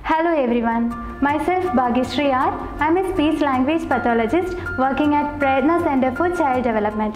Hello everyone. Myself Bhagyashree R. I'm a speech language pathologist working at Prerna Center for Child Development.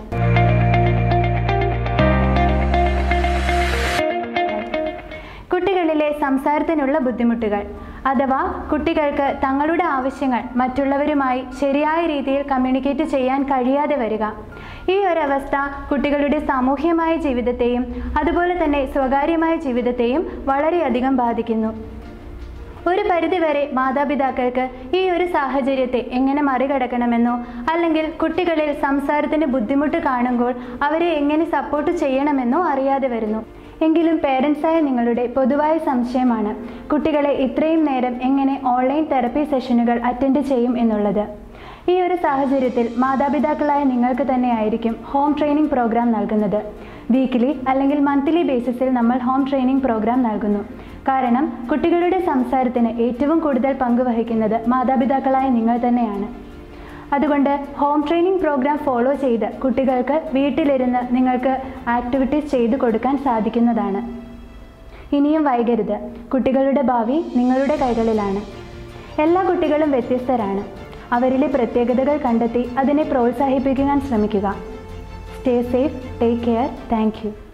കുട്ടികളിലെ സംസാരത്തിനുള്ള ബുദ്ധിമുട്ടുകൾ അഥവാ കുട്ടികൾക്ക് തങ്ങളുടെ ആവശ്യങ്ങൾ മറ്റുള്ളവരുമായി ശരിയായ രീതിയിൽ കമ്മ്യൂണിക്കേറ്റ് ചെയ്യാൻ കഴിയാതെ വരിക ഈ ഒരവസ്ഥ കുട്ടികളുടെ സാമൂഹ്യമായ ജീവിതത്തെയും അതുപോലെ തന്നെ സ്വകാര്യമായ ജീവിതത്തെയും വളരെയധികം ബാധിക്കുന്നു ഒരു പരിധിവരെ മാതാപിതാക്കൾക്ക് ഈ ഒരു സാഹചര്യത്തെ എങ്ങനെ മറികടക്കണമെന്നോ അല്ലെങ്കിൽ കുട്ടികളിൽ സംസാരത്തിന് ബുദ്ധിമുട്ട് കാണുമ്പോൾ അവരെ എങ്ങനെ സപ്പോർട്ട് ചെയ്യണമെന്നോ അറിയാതെ വരുന്നു എങ്കിലും പേരൻസായ നിങ്ങളുടെ പൊതുവായ സംശയമാണ് കുട്ടികളെ ഇത്രയും നേരം എങ്ങനെ ഓൺലൈൻ തെറപ്പി സെഷനുകൾ അറ്റൻഡ് ചെയ്യും എന്നുള്ളത് ഈ ഒരു സാഹചര്യത്തിൽ മാതാപിതാക്കളായ നിങ്ങൾക്ക് തന്നെയായിരിക്കും ഹോം ട്രെയിനിങ് പ്രോഗ്രാം നൽകുന്നത് വീക്കിലി അല്ലെങ്കിൽ മന്ത്ലി ബേസിസിൽ നമ്മൾ ഹോം ട്രെയിനിങ് പ്രോഗ്രാം നൽകുന്നു കാരണം കുട്ടികളുടെ സംസാരത്തിന് ഏറ്റവും കൂടുതൽ പങ്കുവഹിക്കുന്നത് മാതാപിതാക്കളായ നിങ്ങൾ തന്നെയാണ് അതുകൊണ്ട് ഹോം ട്രെയിനിങ് പ്രോഗ്രാം ഫോളോ ചെയ്ത് കുട്ടികൾക്ക് വീട്ടിലിരുന്ന് നിങ്ങൾക്ക് ആക്ടിവിറ്റീസ് ചെയ്തു കൊടുക്കാൻ സാധിക്കുന്നതാണ് ഇനിയും വൈകരുത് കുട്ടികളുടെ ഭാവി നിങ്ങളുടെ കൈകളിലാണ് എല്ലാ കുട്ടികളും വ്യത്യസ്തരാണ് അവരിലെ പ്രത്യേകതകൾ കണ്ടെത്തി അതിനെ പ്രോത്സാഹിപ്പിക്കാൻ ശ്രമിക്കുക stay safe take care thank U